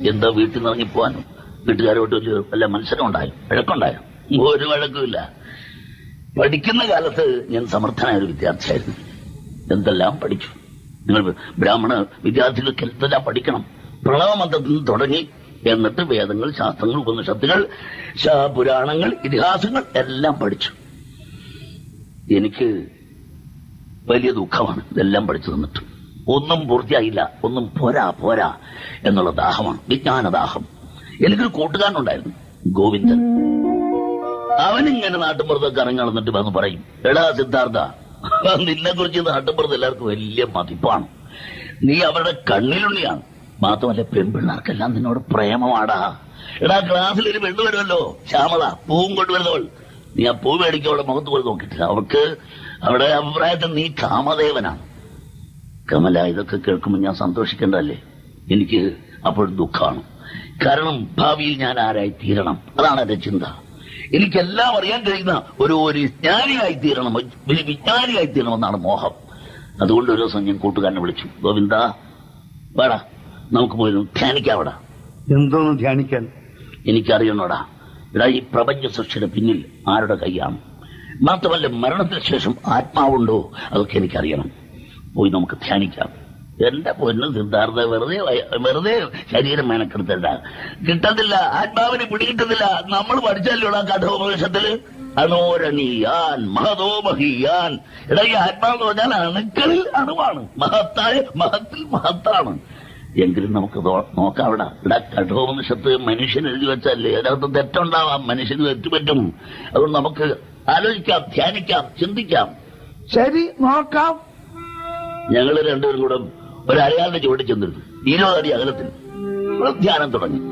എന്താ വീട്ടിൽ നിന്ന് ഇറങ്ങിപ്പോവാനും വീട്ടുകാരോട്ട് ഒരു വല്ല മത്സരം ഉണ്ടായോ വഴക്കുണ്ടായോ ഒരു വഴക്കുമില്ല പഠിക്കുന്ന കാലത്ത് ഞാൻ സമർത്ഥനായ ഒരു വിദ്യാർത്ഥിയായിരുന്നു എന്തെല്ലാം പഠിച്ചു നിങ്ങൾ ബ്രാഹ്മണ വിദ്യാർത്ഥികൾക്ക് എന്തെല്ലാം പഠിക്കണം പ്രണവമന്ത്രത്തിൽ നിന്ന് തുടങ്ങി എന്നിട്ട് വേദങ്ങൾ ശാസ്ത്രങ്ങൾ ഉപനിഷത്തുകൾ ശാ- പുരാണങ്ങൾ ഇതിഹാസങ്ങൾ എല്ലാം പഠിച്ചു എനിക്ക് വലിയ ദുഃഖമാണ് ഇതെല്ലാം പഠിച്ചു തന്നിട്ട് ഒന്നും പൂർത്തിയായില്ല ഒന്നും പോരാ പോരാ എന്നുള്ള ദാഹമാണ് വിജ്ഞാനദാഹം എനിക്കൊരു കൂട്ടുകാരനുണ്ടായിരുന്നു ഗോവിന്ദൻ അവനിങ്ങനെ നാട്ടുമ്പുറത്തൊക്കെ ഇറങ്ങി നടന്നിട്ട് വന്ന് പറയും എടാ സിദ്ധാർത്ഥ നിന്നെ കുറിച്ച് നാട്ടുമ്പുറത്ത് എല്ലാവർക്കും വലിയ മതിപ്പാണ് നീ അവരുടെ കണ്ണിലുണ്ണിയാണ് മാത്രമല്ല പെൺപിള്ളേർക്കെല്ലാം നിന്നോട് പ്രേമമാടാ എടാ ക്ലാസ്സിൽ ഒരു പെണ്ണ് വരുമല്ലോ ശ്യാമള പൂവും കൊണ്ടുവരുന്നവൾ നീ ആ പൂ മേടിക്കും അവളുടെ മുഖത്ത് പോയി നോക്കിയിട്ടില്ല അവൾക്ക് അവിടെ അഭിപ്രായത്തിൽ നീ കാമദേവനാണ് കമല ഇതൊക്കെ കേൾക്കുമ്പോൾ ഞാൻ സന്തോഷിക്കേണ്ടതല്ലേ എനിക്ക് അപ്പോൾ ദുഃഖമാണ് കാരണം ഭാവിയിൽ ഞാൻ ആരായി തീരണം അതാണ് എന്റെ ചിന്ത എനിക്കെല്ലാം അറിയാൻ കഴിയുന്ന ഒരു ഒരു വിജ്ഞാനിയായി തീരണം ഒരു വിജ്ഞാനിയായി തീരണമെന്നാണ് മോഹം അതുകൊണ്ട് ഒരു ദിവസം ഞാൻ കൂട്ടുകാരനെ വിളിച്ചു ഗോവിന്ദ വേടാ നമുക്ക് പോയി ഒന്ന് ധ്യാനിക്കാവടാ എന്തോന്ന് ധ്യാനിക്കാൻ എനിക്കറിയണോടാ എടാ ഈ പ്രപഞ്ച സൃഷ്ടിയുടെ പിന്നിൽ ആരുടെ കൈയാണ് മാത്രമല്ല മരണത്തിന് ശേഷം ആത്മാവുണ്ടോ അതൊക്കെ എനിക്കറിയണം പോയി നമുക്ക് ധ്യാനിക്കാം എന്റെ പൊന്ന് സിദ്ധാർത്ഥ വെറുതെ വയ- വെറുതെ ശരീരം മെനക്കെടുത്തല്ല കിട്ടത്തില്ല ആത്മാവിനെ പിടികിട്ടുന്നില്ല നമ്മൾ പഠിച്ചല്ലോടാ കഠോപനിഷത്തില് അണോരണീയാൻ മഹതോ മഹീയാൻ എടാ ഈ ആത്മാവെന്ന് പറഞ്ഞാൽ അണുക്കളിൽ അണുവാണ് മഹത്തായ മഹത്തിൽ മഹത്താണ് എങ്കിലും നമുക്ക് നോ- നോക്കാം അവിടെ ഇവിടെ കഠോപനിഷത്ത് മനുഷ്യൻ എഴുതി വെച്ചല്ലേ അതിനകത്ത് തെറ്റുണ്ടാവാം മനുഷ്യന് തെറ്റുപറ്റും അതുകൊണ്ട് നമുക്ക് ആലോചിക്കാം ധ്യാനിക്കാം ചിന്തിക്കാം ശരി നോക്കാം ഞങ്ങൾ രണ്ടുപേരും കൂടെ ഒരു അരയാളുടെ ചുവട്ടിൽ ചെന്നിരുന്നു ഇരുപത് അടി അകലത്തിൽ ധ്യാനം തുടങ്ങി